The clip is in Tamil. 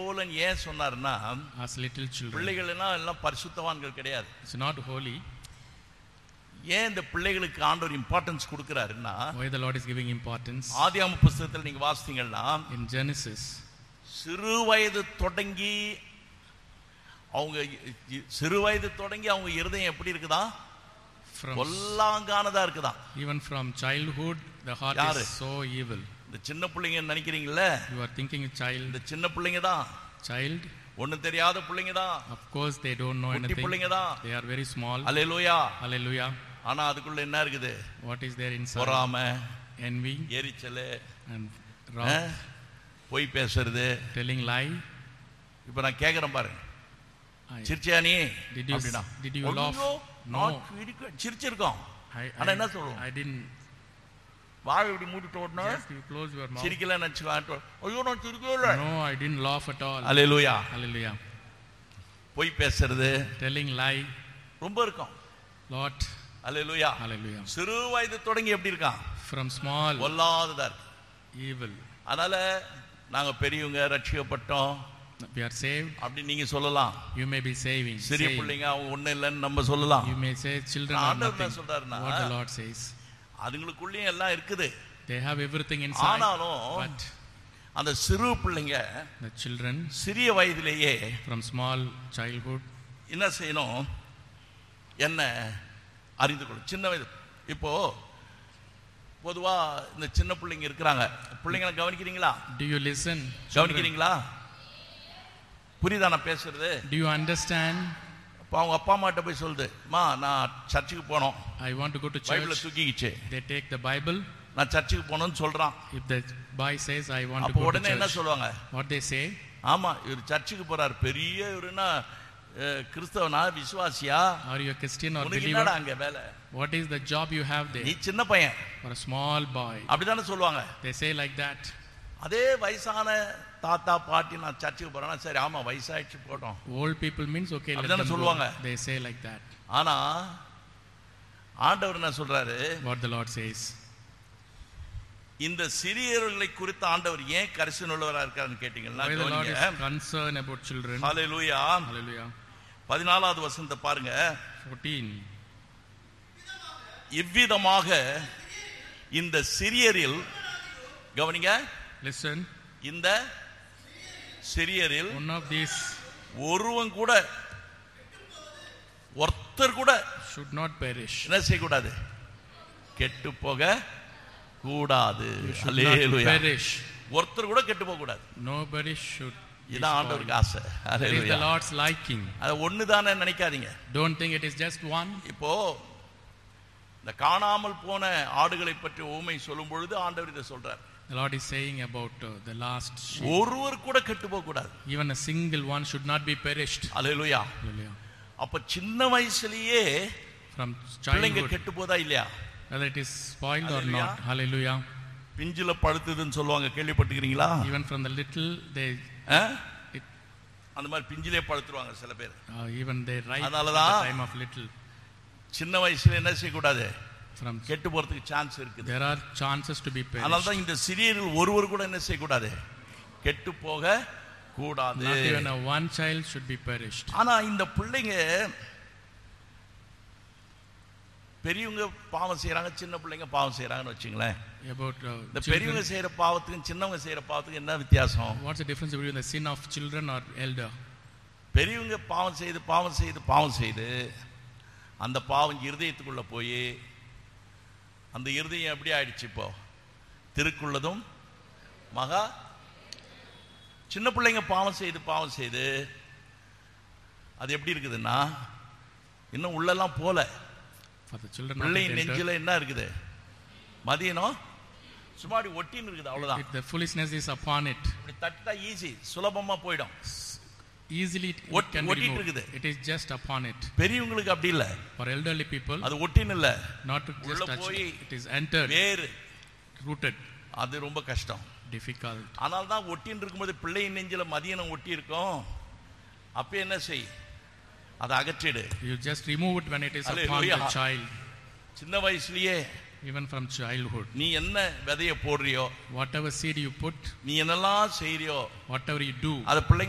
போலன்னு ஏன் சொன்னாருன்னா as little children. பிள்ளைகள் எல்லாம் எல்லாம் பரிசுத்தவான்கள் கிடையாது It's not holy. ஏன் இந்த பிள்ளைகளுக்கு ஆண்டவர் இம்பார்ட்டன்ஸ் கொடுக்குறாருன்னா Why the Lord is giving importance? ஆதியாம புஸ்தகத்தில் நீங்க வாசித்தீங்கன்னா In Genesis, சிறு வயது தொடங்கி அவங்க இ- இ- சிறு வயது தொடங்கி அவங்க இருதயம் எப்படி இருக்குதா from கொல்லாங்கானதா இருக்குதா even from childhood, the heart யாரு? is so evil. இந்த சின்ன பிள்ளைங்க நினைக்கிறீங்கல்ல You are thinking a child, இந்த சின்ன பிள்ளைங்க தான் child. ஒண்ணும் தெரியாத பிள்ளைங்க தான் Of course, they don't know குட்டி anything. பிள்ளைங்க தான் They are very small. Hallelujah Hallelujah. ஆனா அதுக்குள்ள என்ன இருக்குது What is there inside? பொறாம Envy எரிச்சல் and wrath, பொய் பேசுறது telling lie. இப்ப நான் கேக்குறேன் பாருங்க I, சிரிச்சியா நீ Did you- அப்படின்னா did you laugh? ஐயோ, No. நான் சிரிக்க- சிரிச்சிருக்கோம் I, ஆனா என்ன சொல்லுவோம்? I didn't. வாய் இப்படி மூடிட்டு ஓடனா Just you close your mouth. சிரிக்கல நினைச்சுக்கலான்ட்டு ஐயோ நான் சிரிக்கவே இல்லை No, I didn't laugh at all. Hallelujah Hallelujah. பொய் பேசுறது Telling lie. ரொம்ப இருக்கும் Lord. அல்லேலூயா Hallelujah. சிறு வயது தொடங்கி எப்படி இருக்கான் From small கொல்லாததா இருக்கு evil, அதனால நாங்க பெரியவங்க ரட்சிக்கப்பட்டோம் we are saved. அப்படி நீங்க சொல்லலாம் You may be saving. சிறிய saved. பிள்ளைங்க அவங்க ஒண்ணு இல்லைன்னு நம்ம சொல்லலாம் You may say children are ஆண்டவர் என்ன nothing. சொல்றாருன்னா What the Lord says. அதுங்களுக்குள்ளேயும் எல்லாம் இருக்குது They have everything inside. ஆனாலும் But அந்த சிறு பிள்ளைங்க the children சிறிய வயதிலேயே from small childhood, என்ன செய்யணும் என்ன அறிந்து கொள்ளும் சின்ன வயது இப்போ பொதுவா இந்த சின்ன பிள்ளைங்க இருக்கிறாங்க பிள்ளைங்களை கவனிக்கிறீங்களா do you listen? Children, கவனிக்கிறீங்களா புரியுதா நான் பேசுறது do you understand? இப்போ அவங்க அப்பா அம்மாட்ட போய் சொல்லுது மா நான் சர்ச்சுக்கு போனோம் I want to go to பைபிள church. தூக்கிக்கிச்சு They take the Bible. நான் சர்ச்சுக்கு போகணும்னு சொல்றான் If the boy says, I want to அப்போ go to உடனே என்ன church, சொல்லுவாங்க what they say? ஆமா இவர் சர்ச்சுக்கு போறாரு பெரிய இவருன்னா அஹ், கிறிஸ்தவனா விசுவாசியா Are you a Christian or உனக்கு என்னடா believer? அங்க வேலை What is the job you have நீ there? சின்ன பையன் For a small boy. அப்படிதானே சொல்லுவாங்க They say like that. அதே வயசான தாத்தா பாட்டி நான் சர்ச்சுக்கு போறேன்னா சரி ஆமா வயசாயிடுச்சு போட்டோம் Old people means okay, let அப்படிதானே them go. சொல்லுவாங்க. They say like that. ஆனா ஆண்டவர் என்ன சொல்றாரு What the Lord says. இந்த சிறியவர்களை குறித்து ஆண்டவர் ஏன் கரிசன் உள்ளவரா இருக்காருன்னு கேட்டீங்கன்னா Why the Lord is கவனிங்க. concerned about children. Hallelujah Hallelujah. பதினாலாவது வசனத்தை பாருங்க 14. இவ்விதமாக இந்த சிறியரில் கவனிங்க Listen, இந்த சிறியரில் one of these ஒருவன் கூட ஒருத்தர் கூட should not perish. என்ன செய்யக்கூடாது கெட்டு போக கூடாது You should not hallelujah perish. ஒருத்தர் கூட கெட்டு போக கூடாது Nobody should. be இதான் spoiled. ஆண்டவருக்கு ஆசை That is the hallelujah Lord's liking. அது ஒண்ணுதானே நினைக்காதீங்க Don't think it is just one. இப்போ இந்த காணாமல் போன ஆடுகளை பற்றி ஊமை சொல்லும் பொழுது ஆண்டவர் இதை சொல்றார் The Lord is saying about uh, the last sheep. ஒருவர் கூட கெட்டு போக கூடாது Even a single one should not be perished. Hallelujah Hallelujah. அப்ப சின்ன வயசுலயே From பிள்ளைங்க childhood, கெட்டு போதா இல்லையா whether it is spoiled or Hallelujah. not. Hallelujah. பிஞ்சில படுத்துதுன்னு சொல்லுவாங்க கேள்விப்பட்டுக்கிறீங்களா Even from the little, they ah? it, அந்த மாதிரி பிஞ்சிலே படுத்துருவாங்க சில பேர் uh, even they ripe at the அதனாலதான் time of little. சின்ன வயசுல என்ன செய்யக்கூடாது From கெட்டு போறதுக்கு சான்ஸ் இருக்குது there are chances to be அதனால perished. தான் இந்த சிறியர்கள் ஒருவர் கூட என்ன செய்யக்கூடாது கெட்டு போக கூடாது Not even a one child should be perished. ஆனா இந்த பிள்ளைங்க பெரியவங்க பாவம் செய்யறாங்க சின்ன பிள்ளைங்க பாவம் செய்யறாங்கன்னு வச்சுங்களேன் About uh, இந்த பெரியவங்க children, செய்யற பாவத்துக்கும் சின்னவங்க செய்யற பாவத்துக்கும் என்ன வித்தியாசம் what's the difference between the sin of children or elder? பெரியவங்க பாவம் செய்து பாவம் செய்து பாவம் செய்து அந்த பாவம் இருதயத்துக்குள்ள போய் அந்த இருதயம் எப்படி ஆயிடுச்சு இப்போ திருக்குள்ளதும் மகா சின்ன பிள்ளைங்க பாவம் செய்து பாவம் செய்து அது எப்படி இருக்குதுன்னா இன்னும் உள்ளெல்லாம் போல For the children not பிள்ளை yet entered, நெஞ்சில என்ன இருக்குது மதியனம் சும்மாடி ஒட்டின்னு இருக்குது அவ்வளவுதான் it, the foolishness is upon it. இப்படி தட்டா ஈஸி சுலபமா போயிடும் Easily it ஒட்டி- can be ஒட்டிட்டு removed. இருக்குது. It is just upon it. பெரியவங்களுக்கு அப்படி இல்ல For elderly people, அது ஒட்டின்னு இல்ல not to உள்ள just touch போய் it. It is entered, வேறு rooted, அது ரொம்ப கஷ்டம் difficult. ஆனால் தான் ஒட்டின்னு இருக்கும்போது பிள்ளை நெஞ்சில மதியனம் ஒட்டி இருக்கும் அப்ப என்ன செய் அதை அகற்றிடு You just remove it when it is upon the Hallelujah. child, சின்ன வயசுலயே even from childhood. நீ என்ன விதைய போடுறியோ Whatever seed you put, நீ என்னெல்லாம் செய்றியோ whatever you do, அதை பிள்ளைங்க